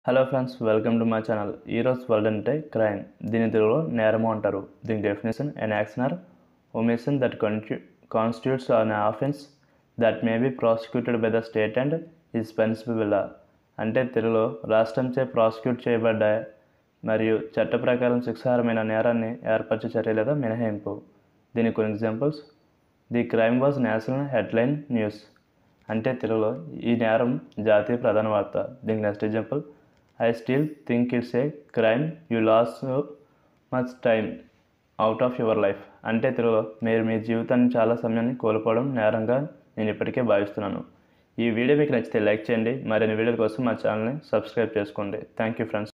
hello friends welcome to my channel ఈరోజు word అంటే crime దీని తెలుగులో నేరము అంటారు దీని definition an action omission that constitutes an offence that may be prosecuted by the state and is punishable అంటే తెలుగులో రాష్ట్రంచే ప్రాసిక్యూట్ చేయబడ్డ మరియు చట్ట ప్రకారం శిక్షార్హమైన నేరాన్ని ఏర్పరిచే చర్య లేదా మినహాయింపు దీనికి కొన్ని examples the crime was national headline news అంటే తెలుగులో ఈ నేరం జాతీయ ప్రధాన వార్త దీనికి next example I still think it's a crime you lose much time out of your life అంటే తెలుగులో మీరు మీ జీవితాన్ని చాలా సమయాన్ని కోల్పోవడం నేరంగా నేను ఇప్పటికే భావిస్తున్నాను ఈ వీడియో మీకు నచ్చితే లైక్ చేయండి మరిన్ని వీడియోల కోసం మా ఛానల్ని సబ్స్క్రైబ్ చేసుకోండి థ్యాంక్ యూ ఫ్రెండ్స్